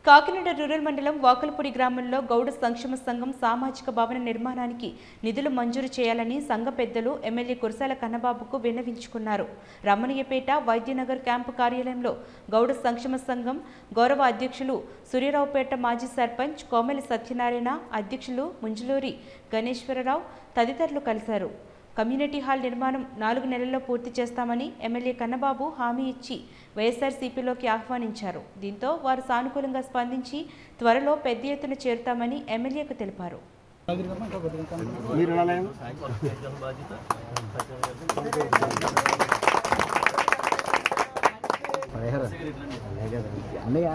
Kakinada rural మండలం వాకలపూడి గ్రామంలో గౌడ సంక్షేమ సంఘం సామాజిక భవన నిర్మాణానికి నిధులు మంజూరు చేయాలని సంఘ పెద్దలు ఎమ్మెల్యే కురసాల కన్నబాబుకు విన్నవించుకున్నారు రమణీయపేట వైద్యనగర్ క్యాంపు కార్యాలయంలో గౌడ సంక్షేమ సంఘం గౌరవ అధ్యక్షులు సూర్యరావుపేట మాజీ సర్పంచ్ కోమెలి సత్యనారాయణ అధ్యక్షులు ముంజులూరి గణేశ్వరరావు తదితరులు కలిశారు కమ్యూనిటీ హాల్ నిర్మాణం నాలుగు నెలల్లో పూర్తి చేస్తామని ఎమ్మెల్యే కన్నబాబు హామీ ఇచ్చి వైఎస్ఆర్సీపీలోకి ఆహ్వానించారు దీంతో వారు సానుకూలంగా స్పందించి త్వరలో పెద్ద ఎత్తున చేరుతామని ఎమ్మెల్యేకు తెలిపారు మీరు ఎలా అన్నయ్య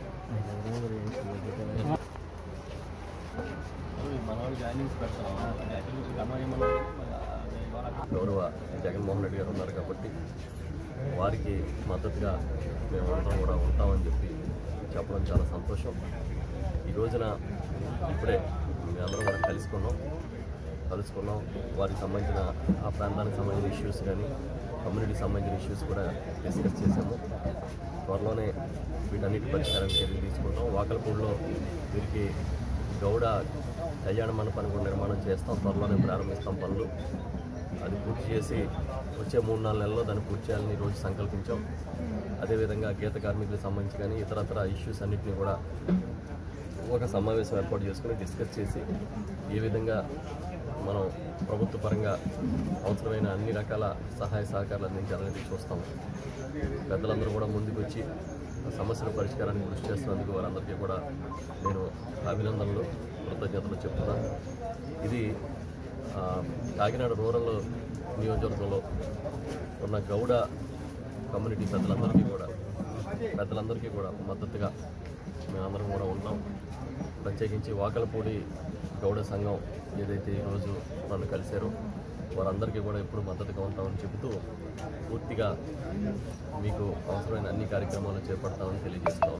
గౌరవ జగన్మోహన్ రెడ్డి గారు ఉన్నారు కాబట్టి వారికి మద్దతుగా మేము అందరం కూడా ఉంటామని చెప్పి చెప్పడం చాలా సంతోషం ఈ రోజున ఇప్పుడే మేము అందరం కూడా కలుసుకున్నాం కలుసుకున్నాం వారికి సంబంధించిన ఆ ప్రాంతానికి సంబంధించిన ఇష్యూస్ కానీ కమ్యూనిటీకి సంబంధించిన ఇష్యూస్ కూడా డిస్కస్ చేశాము త్వరలోనే వీటన్నిటి పరిష్కారానికి చర్యలు తీసుకుంటాం వాకలపూడిలో వీరికి గౌడ కళ్యాణ మండపాన్ని కూడా నిర్మాణం చేస్తాం త్వరలోనే ప్రారంభిస్తాం పనులు అది పూర్తి చేసి వచ్చే మూడు నాలుగు నెలల్లో దాన్ని పూర్తి చేయాలని ఈరోజు సంకల్పించాం అదేవిధంగా గీత కార్మికులకు సంబంధించి కానీ ఇతరత్ర ఇష్యూస్ అన్నింటినీ కూడా ఒక సమావేశం ఏర్పాటు చేసుకుని డిస్కస్ చేసి ఏ విధంగా మనం ప్రభుత్వ పరంగా అవసరమైన అన్ని రకాల సహాయ సహకారాలు అందించాలనేది చూస్తాం పెద్దలందరూ కూడా ముందుకు వచ్చి ఆ సమస్యల పరిష్కారానికి కృషి చేస్తున్నందుకు వారందరికీ కూడా నేను అభినందనలు కృతజ్ఞతలు చెప్తున్నాను ఇది ఆ, కాకినాడ రూరల్ నియోజకవర్గంలో ఉన్న గౌడ కమ్యూనిటీ పెద్దలందరికీ కూడా పెద్దలందరికీ కూడా మద్దతుగా మేమందరం కూడా ఉంటాం ప్రత్యేకించి వాకలపూడి గౌడ సంఘం ఏదైతే ఈరోజు నన్ను కలిశారో వారందరికీ కూడా ఎప్పుడు మద్దతుగా ఉంటామని చెబుతూ పూర్తిగా మీకు అవసరమైన అన్ని కార్యక్రమాలు చేపడతామని తెలియజేస్తున్నాం